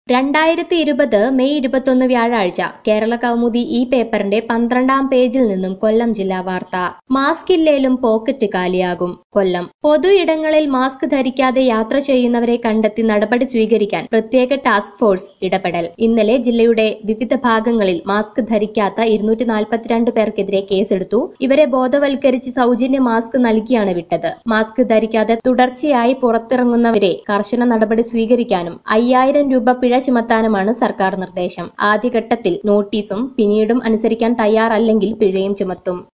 രണ്ടായിരത്തി ഇരുപത് മെയ് ഇരുപത്തൊന്ന് വ്യാഴാഴ്ച കേരള കൗമുദി ഈ പേപ്പറിന്റെ പന്ത്രണ്ടാം പേജിൽ നിന്നും കൊല്ലം ജില്ലാ വാർത്ത മാസ്ക് ഇല്ലേലും പോക്കറ്റ് കാലിയാകും കൊല്ലം പൊതു ഇടങ്ങളിൽ മാസ്ക് ധരിക്കാതെ യാത്ര ചെയ്യുന്നവരെ കണ്ടെത്തി നടപടി സ്വീകരിക്കാൻ പ്രത്യേക ടാസ്ക് ഫോഴ്സ് ഇടപെടൽ ഇന്നലെ ജില്ലയുടെ വിവിധ ഭാഗങ്ങളിൽ മാസ്ക് ധരിക്കാത്ത ഇരുന്നൂറ്റി നാൽപ്പത്തിരണ്ട് പേർക്കെതിരെ കേസെടുത്തു ഇവരെ ബോധവൽക്കരിച്ച് സൗജന്യ മാസ്ക് നൽകിയാണ് വിട്ടത് മാസ്ക് ധരിക്കാതെ തുടർച്ചയായി പുറത്തിറങ്ങുന്നവരെ കർശന നടപടി സ്വീകരിക്കാനും അയ്യായിരം രൂപ പിഴ ചുമത്താനുമാണ് സർക്കാർ നിർദ്ദേശം ആദ്യഘട്ടത്തിൽ നോട്ടീസും പിന്നീടും അനുസരിക്കാൻ തയ്യാറല്ലെങ്കിൽ പിഴയും ചുമത്തും